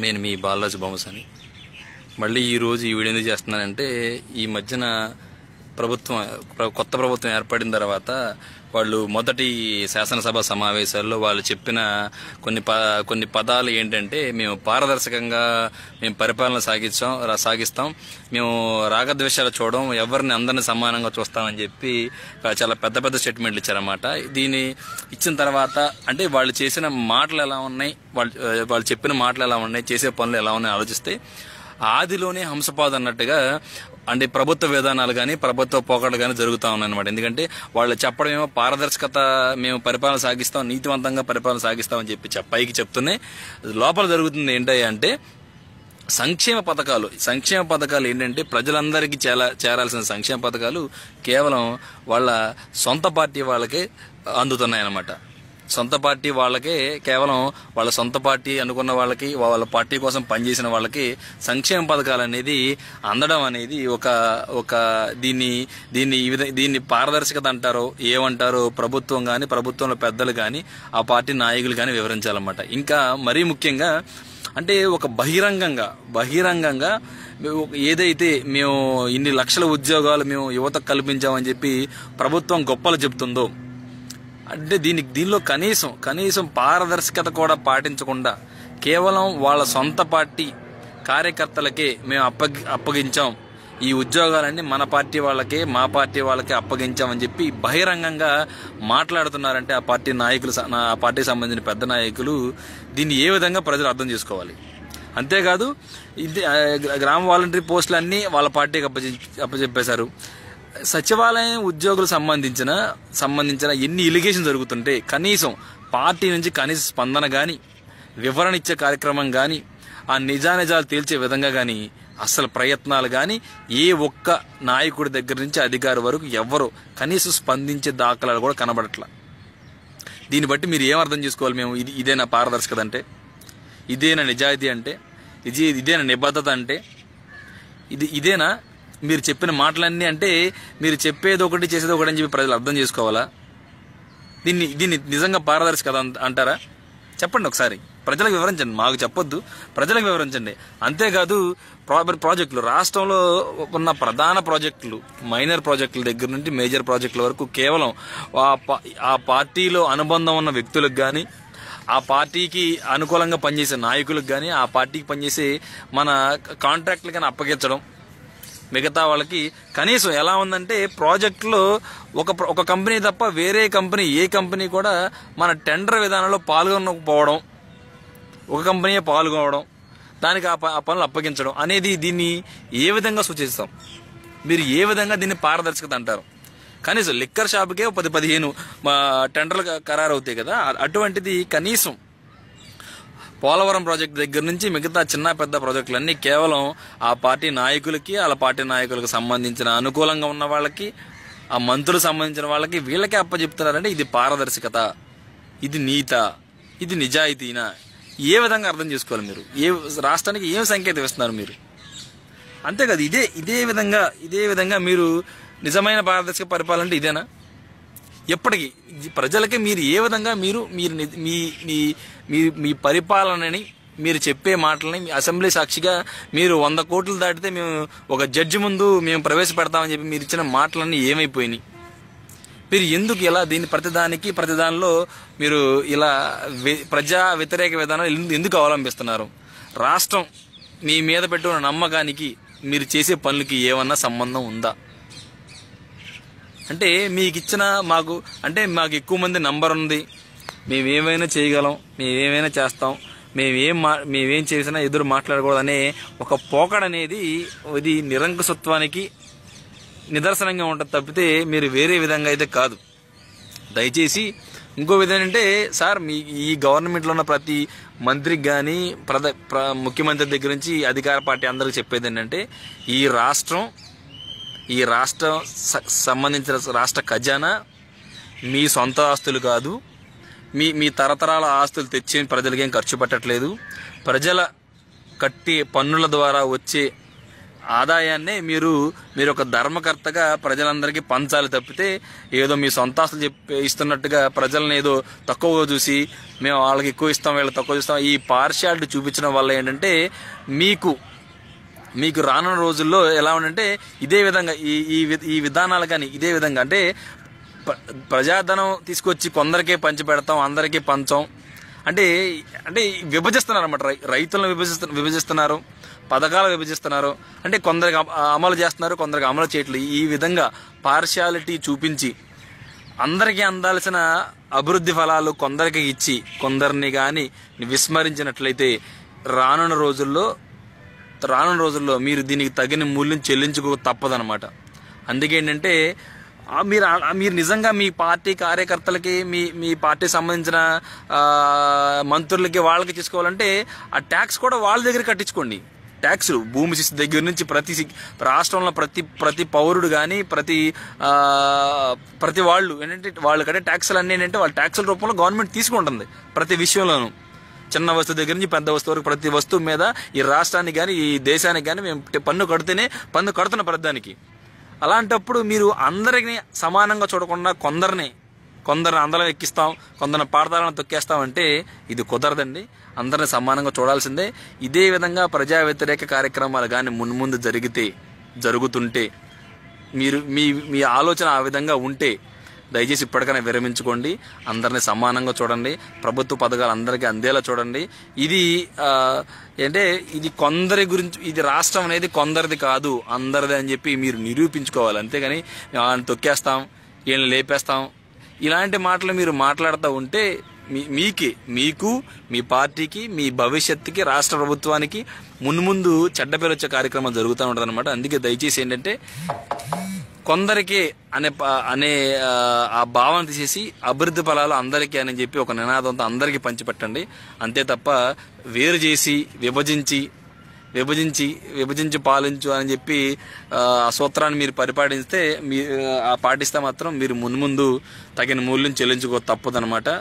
నేను మీ బాలరాజు బొమ్మసని మళ్ళీ ఈ రోజు ఈ వీడియో ఎందుకు చేస్తున్నానంటే ఈ మధ్యన ప్రభుత్వం ప్ర- కొత్త ప్రభుత్వం ఏర్పడిన తర్వాత వాళ్ళు మొదటి శాసనసభ సమావేశాల్లో వాళ్ళు చెప్పిన కొన్ని ప కొన్ని పదాలు ఏంటంటే మేము పారదర్శకంగా మేము పరిపాలన సాగించాం రా- సాగిస్తాం మేము రాగద్వేషాలు చూడడం ఎవరిని అందరిని సమానంగా చూస్తామని చెప్పి చాలా పెద్ద పెద్ద స్టేట్మెంట్లు ఇచ్చారన్నమాట దీన్ని ఇచ్చిన తర్వాత అంటే వాళ్ళు చేసిన మాటలు ఎలా ఉన్నాయి వాళ్ళు వాళ్ళు చెప్పిన మాటలు ఎలా ఉన్నాయి చేసే పనులు ఎలా ఉన్నాయి ఆలోచిస్తే ఆదిలోనే హంసపాద్ అన్నట్టుగా అంటే ప్రభుత్వ విధానాలు కానీ ప్రభుత్వ పోకడలు కానీ జరుగుతూ ఉన్నాయన్నమాట ఎందుకంటే వాళ్ళు చెప్పడం ఏమో పారదర్శకత మేము పరిపాలన సాగిస్తాం నీతివంతంగా పరిపాలన సాగిస్తామని చెప్పి చెప్- పైకి చెప్తున్నాయి లోపల జరుగుతుంది ఏంటంటే అంటే సంక్షేమ పథకాలు సంక్షేమ పథకాలు ఏంటంటే ప్రజలందరికీ చేర చేరాల్సిన సంక్షేమ పథకాలు కేవలం వాళ్ళ సొంత పార్టీ వాళ్ళకే అందుతున్నాయన్నమాట సొంత పార్టీ వాళ్ళకే కేవలం వాళ్ళ సొంత పార్టీ అనుకున్న వాళ్ళకి వాళ్ళ పార్టీ కోసం పనిచేసిన వాళ్ళకి సంక్షేమ పథకాలు అనేది అందడం అనేది ఒక ఒక దీన్ని దీన్ని ఈ విధ దీన్ని పారదర్శకత అంటారో ఏమంటారో ప్రభుత్వం కానీ ప్రభుత్వంలో పెద్దలు కానీ ఆ పార్టీ నాయకులు కానీ వివరించాలన్నమాట ఇంకా మరీ ముఖ్యంగా అంటే ఒక బహిరంగంగా బహిరంగంగా మేము ఏదైతే మేము ఇన్ని లక్షల ఉద్యోగాలు మేము యువతకు కల్పించామని చెప్పి ప్రభుత్వం గొప్పలు చెప్తుందో అంటే దీనికి దీనిలో కనీసం కనీసం పారదర్శకత కూడా పాటించకుండా కేవలం వాళ్ళ సొంత పార్టీ కార్యకర్తలకే మేము అప్పగి అప్పగించాం ఈ ఉద్యోగాలన్నీ మన పార్టీ వాళ్ళకే మా పార్టీ వాళ్ళకే అప్పగించామని చెప్పి బహిరంగంగా మాట్లాడుతున్నారంటే ఆ పార్టీ నాయకులు స- నా- ఆ పార్టీకి సంబంధించిన పెద్ద నాయకులు దీన్ని ఏ విధంగా ప్రజలు అర్థం చేసుకోవాలి అంతేకాదు ఇది ఆ, గ్రా- గ్రామ వాలంటరీ పోస్టులు అన్నీ వాళ్ళ పార్టీకి అప్పచె అప్పచెప్పేశారు సచివాలయం ఉద్యోగులకు సంబంధించిన సంబంధించిన ఎన్ని ఇలిగేషన్ జరుగుతుంటే కనీసం పార్టీ నుంచి కనీస స్పందన కానీ వివరణ ఇచ్చే కార్యక్రమం కానీ ఆ నిజానిజాలు తేల్చే విధంగా కానీ అసలు ప్రయత్నాలు కానీ ఏ ఒక్క నాయకుడి దగ్గర నుంచి అధికారి వరకు ఎవ్వరు కనీసం స్పందించే దాఖలాలు కూడా కనబడట్లా దీన్ని బట్టి మీరు ఏం అర్థం చేసుకోవాలి మేము ఇది ఇదేనా పారదర్శకత అంటే ఇదేనా నిజాయితీ అంటే ఇది ఇదేనా నిబద్ధత అంటే ఇది ఇదేనా మీరు చెప్పిన మాటలన్నీ అంటే మీరు చెప్పేది ఒకటి చేసేది ఒకటి అని చెప్పి ప్రజలు అర్థం చేసుకోవాలా దీన్ని దీన్ని నిజంగా పారదర్శకత అంట- అంటారా చెప్పండి ఒకసారి ప్రజలకు వివరించండి మాకు చెప్పొద్దు ప్రజలకు వివరించండి అంతేకాదు ప్రా- ప్రాజెక్టులు రాష్ట్రంలో ఉన్న ప్రధాన ప్రాజెక్టులు మైనర్ ప్రాజెక్టుల దగ్గర నుండి మేజర్ ప్రాజెక్టుల వరకు కేవలం ఆ పా- ఆ పార్టీలో అనుబంధం ఉన్న వ్యక్తులకు కానీ ఆ పార్టీకి అనుకూలంగా పనిచేసే నాయకులకు కానీ ఆ పార్టీకి పనిచేసే మన కాంట్రాక్టులు కానీ అప్పగించడం మిగతా వాళ్ళకి కనీసం ఎలా ఉందంటే ప్రాజెక్టులో ఒక ప్ర- ఒక కంపెనీ తప్ప వేరే కంపెనీ ఏ కంపెనీ కూడా మన టెండర్ విధానంలో పాల్గొనకపోవడం ఒక కంపెనీయే పాల్గొనడం దానికి ఆ ప- ఆ పనులు అప్పగించడం అనేది దీన్ని ఏ విధంగా సూచిస్తాం మీరు ఏ విధంగా దీన్ని పారదర్శకత అంటారు కనీసం లిక్కర్ షాప్కే ఓ పది పదిహేను మా టెండర్లు ఖరారు అవుతాయి కదా అ- అటువంటిది కనీసం పోలవరం ప్రాజెక్ట్ దగ్గర నుంచి మిగతా చిన్న పెద్ద ప్రాజెక్టులన్నీ కేవలం ఆ పార్టీ నాయకులకి వాళ్ళ పార్టీ నాయకులకు సంబంధించిన అనుకూలంగా ఉన్న వాళ్ళకి ఆ మంత్రులకు సంబంధించిన వాళ్ళకి వీళ్ళకే అప్పచెప్తున్నారంటే ఇది పారదర్శకత ఇది నీత ఇది నిజాయితీనా ఏ విధంగా అర్థం చేసుకోవాలి మీరు ఏ రాష్ట్రానికి ఏం సంకేతం ఇస్తున్నారు మీరు అంతేకాదు ఇదే ఇదే విధంగా ఇదే విధంగా మీరు నిజమైన పారదర్శక పరిపాలన అంటే ఇదేనా ఎప్పటికీ ఇది ప్రజలకి మీరు ఏ విధంగా మీరు మీరు ని- మీ మీ మీ మీ పరిపాలనని మీరు చెప్పే మాటలని మీ అసెంబ్లీ సాక్షిగా మీరు వంద కోట్లు దాటితే మేము ఒక జడ్జి ముందు మేము ప్రవేశపెడతామని చెప్పి మీరు ఇచ్చిన మాటలన్నీ ఏమైపోయినాయి మీరు ఎందుకు ఇలా దీని ప్రతిదానికి ప్రతిదానిలో మీరు ఇలా వె- ప్రజా వ్యతిరేక విధానాలు ఎందు- ఎందుకు అవలంబిస్తున్నారు రాష్ట్రం మీ మీద పెట్టుకున్న నమ్మకానికి మీరు చేసే పనులకి ఏమన్నా సంబంధం ఉందా అంటే మీకు ఇచ్చిన మాకు అంటే మాకు ఎక్కువ మంది నంబర్ ఉంది మేమేమైనా చేయగలం మేమేమైనా చేస్తాం మేమేం మా మేమేం చేసినా ఎదురు మాట్లాడకూడదనే ఒక పోకడ అనేది ఇది నిరంకుశత్వానికి నిదర్శనంగా ఉంటుంది తప్పితే మీరు వేరే విధంగా అయితే కాదు దయచేసి ఇంకో విధం అంటే సార్ మీ ఈ గవర్నమెంట్లో ఉన్న ప్రతి మంత్రికి కానీ ప్రధ ప్ర ముఖ్యమంత్రి దగ్గర నుంచి అధికార పార్టీ అందరికి చెప్పేది ఏంటంటే ఈ రాష్ట్రం ఈ రాష్ట్రం స- సంబంధించిన రాష్ట్ర ఖజానా మీ సొంత ఆస్తులు కాదు మీ మీ తరతరాల ఆస్తులు తెచ్చి ప్రజలకేం ఖర్చు పెట్టట్లేదు ప్రజల కట్టే పన్నుల ద్వారా వచ్చే ఆదాయాన్ని మీరు మీరు ఒక ధర్మకర్తగా ప్రజలందరికీ పంచాలి తప్పితే ఏదో మీ సొంతాస్తులు చెప్పి ఇస్తున్నట్టుగా ప్రజల్ని ఏదో తక్కువగా చూసి మేము వాళ్ళకి ఎక్కువ ఇస్తాం వీళ్ళకి తక్కువ ఇస్తాం ఈ పార్షియాలిటీ చూపించడం వల్ల ఏంటంటే మీకు మీకు రానున్న రోజుల్లో ఎలా ఉందంటే ఇదే విధంగా ఈ ఈ వి- ఈ విధానాలు కానీ ఇదే విధంగా అంటే ప్ర- ప్రజాధనం తీసుకొచ్చి కొందరికే పంచి పెడతాం అందరికీ పంచం అంటే అంటే విభజిస్తున్నారు అనమాట రైతులను విభజిస్తు విభజిస్తున్నారు పథకాలు విభజిస్తున్నారు అంటే కొందరికి అమ- అమలు చేస్తున్నారు కొందరికి అమలు చేయట్లేదు ఈ విధంగా పార్షియాలిటీ చూపించి అందరికీ అందాల్సిన అభివృద్ధి ఫలాలు కొందరికి ఇచ్చి కొందరిని కానీ విస్మరించినట్లయితే రానున్న రోజుల్లో రానున్న రోజుల్లో మీరు దీనికి తగిన మూల్యం చెల్లించుకో తప్పదనమాట అందుకే ఏంటంటే ఆ మీరు ఆ- మీరు నిజంగా మీ పార్టీ కార్యకర్తలకి మీ మీ పార్టీ సంబంధించిన ఆ, మంత్రులకి వాళ్ళకి తీసుకోవాలంటే ఆ ట్యాక్స్ కూడా వాళ్ళ దగ్గర కట్టించుకోండి ట్యాక్సులు భూమి శిస్తు దగ్గర నుంచి ప్రతి సి- రాష్ట్రంలో ప్రతి ప్రతి పౌరుడు కానీ ప్రతి ఆ, ప్రతి వాళ్ళు ఏంటంటే వాళ్ళు కట్టే ట్యాక్సులు అన్నీ ఏంటంటే వాళ్ళ ట్యాక్సుల రూపంలో గవర్నమెంట్ తీసుకుంటుంది ప్రతి విషయంలోనూ చిన్న వస్తువు దగ్గర నుంచి పెద్ద వస్తువు వరకు ప్రతి వస్తువు మీద ఈ రాష్ట్రానికి కానీ ఈ దేశానికి కానీ మేము ట- పన్ను కడితేనే పన్ను కడుతున్న ప్రధానికి అలాంటప్పుడు మీరు అందరిని సమానంగా చూడకుండా కొందరిని కొందరిని అందరం ఎక్కిస్తాం కొందరిని పాడతాలను తొక్కేస్తామంటే ఇది కుదరదండి అందరిని సమానంగా చూడాల్సిందే ఇదే విధంగా ప్రజా వ్యతిరేక కార్యక్రమాలు కానీ మున్ముందు జరిగితే జరుగుతుంటే మీరు మీ మీ ఆలోచన ఆ విధంగా ఉంటే దయచేసి ఇప్పటికైనా విరమించుకోండి అందరిని సమానంగా చూడండి ప్రభుత్వ పథకాలు అందరికీ అందేలా చూడండి ఇది ఆ, అంటే ఇది కొందరి గురించి ఇది రాష్ట్రం అనేది కొందరిది కాదు అందరిది అని చెప్పి మీరు నిరూపించుకోవాలి అంతేగాని "వాళ్ళని తొక్కేస్తాం వీళ్ళని లేపేస్తాం ఇలాంటి మాటలు మీరు మాట్లాడుతూ ఉంటే మీ మీకే మీకు మీ పార్టీకి మీ భవిష్యత్తుకి రాష్ట్ర ప్రభుత్వానికి మున్ముందు చెడ్డ పేరు వచ్చే కార్యక్రమం జరుగుతూ ఉంటుంది అనమాట అందుకే దయచేసి ఏంటంటే కొందరికి అనే ప- అనే ఆ, ఆ భావన తీసేసి అభివృద్ధి ఫలాలు అందరికీ అని చెప్పి ఒక నినాదంతో అందరికీ పంచిపెట్టండి అంతే తప్ప వేరు చేసి విభజించి విభజించి విభజించి పాలించు అని చెప్పి ఆ ఆ సూత్రాన్ని మీరు పరిపాటిస్తే మీ ఆ పాటిస్తే మాత్రం మీరు మున్ముందు తగిన మూల్యం చెల్లించుకో తప్పదనమాట